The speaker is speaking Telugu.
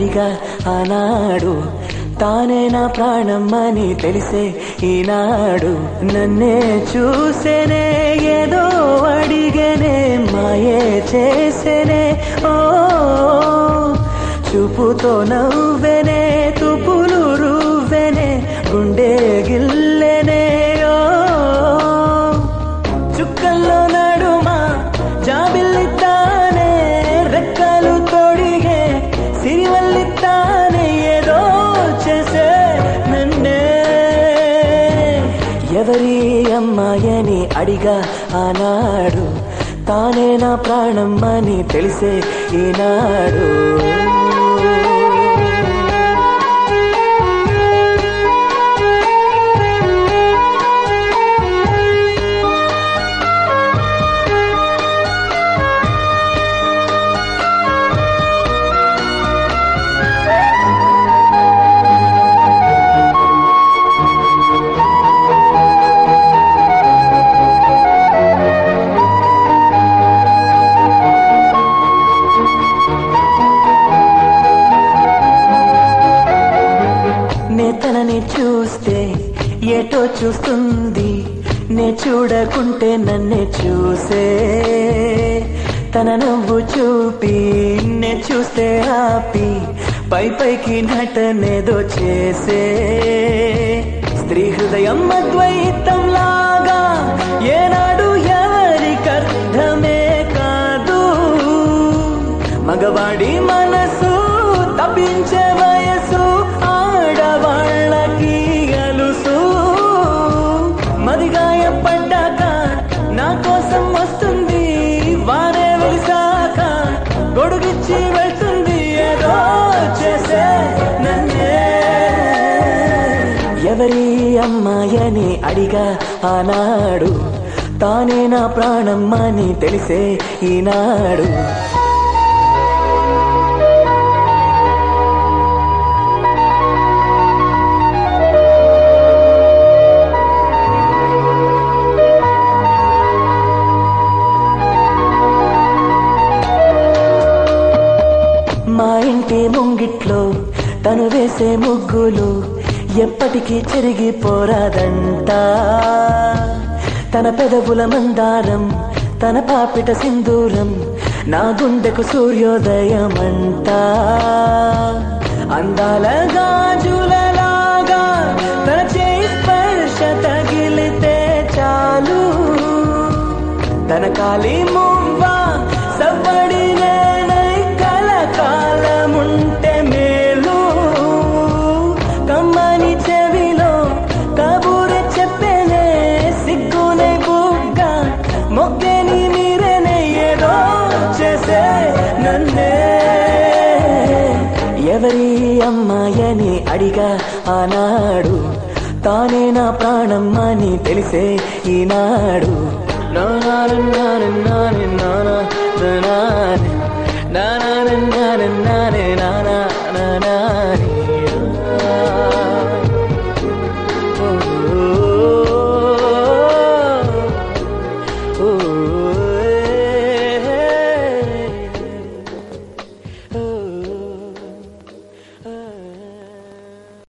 అడిగా ఆనాడు తానే నా ప్రాణమని తెలిసే ఈనాడు నన్నే చూసేనే ఏదో అడిగనే మాయే చేసేనే ఓ చూపుతో నవ్వెనే తుపులు రువ్వెనే గుండె గిల్లెనే ఓ చుక్కల్లో నడుమా జాబిల్లితానే రెక్కలు తొడిగే సిరివల్లితానే ఏదో చేసే నన్నే ఎవరి అమ్మాయని అడిగా ఆనాడు తానే నా ప్రాణం అని తెలిసే ఈనాడు నే తనని చూస్తే ఏటో చూస్తుంది నే చూడకుంటే నన్నే చూసే తన నవ్వు చూపి నే చూస్తే ఆపి పై పైకి నటనేదో చేసే స్త్రీ హృదయం అద్వైతం లాగా ఏనాడు ఎవరికర్థమే కాదు మగవాడి మనసు తప్పించే వయసు ఆడవాళ్ళకి అలుసు మదిగాయపడ్డాక నా కోసం వస్తుంది వారే వెలిసాక గొడుగిచ్చి వెళ్తుంది ఏదో చేసే నన్నే ఎవరి అమ్మాయని అడిగా ఆనాడు తానే నా ప్రాణం అని తెలిసే ఈనాడు మా ఇంటి ముంగిట్లో తను వేసే ముగ్గులు ఎప్పటికీ చెరిగిపోరాదంట తన పెదవుల మందారం తన పాపిట సింధూరం నా గుండెకు సూర్యోదయమంట అందాల గాజులలాగా తన చేయి స్పర్శ తగిలితే చాలు తన కాలి మువ్వ సవ్వడి నేనై కలకాలముంటే మేలు కమ్మని చెవిలో కబూరె చెప్పేనే సిగ్గునే బుగ్గ మొగ్గని మీరేనే ఏదో చేసే నన్నే ఎవరి అమ్మాయని అడిగా ఆనాడు తానే నా ప్రాణం అని తెలిసే ఈనాడు నానారు నారు నారు నానా నానారు నానారు నారు నారు నానా నానారి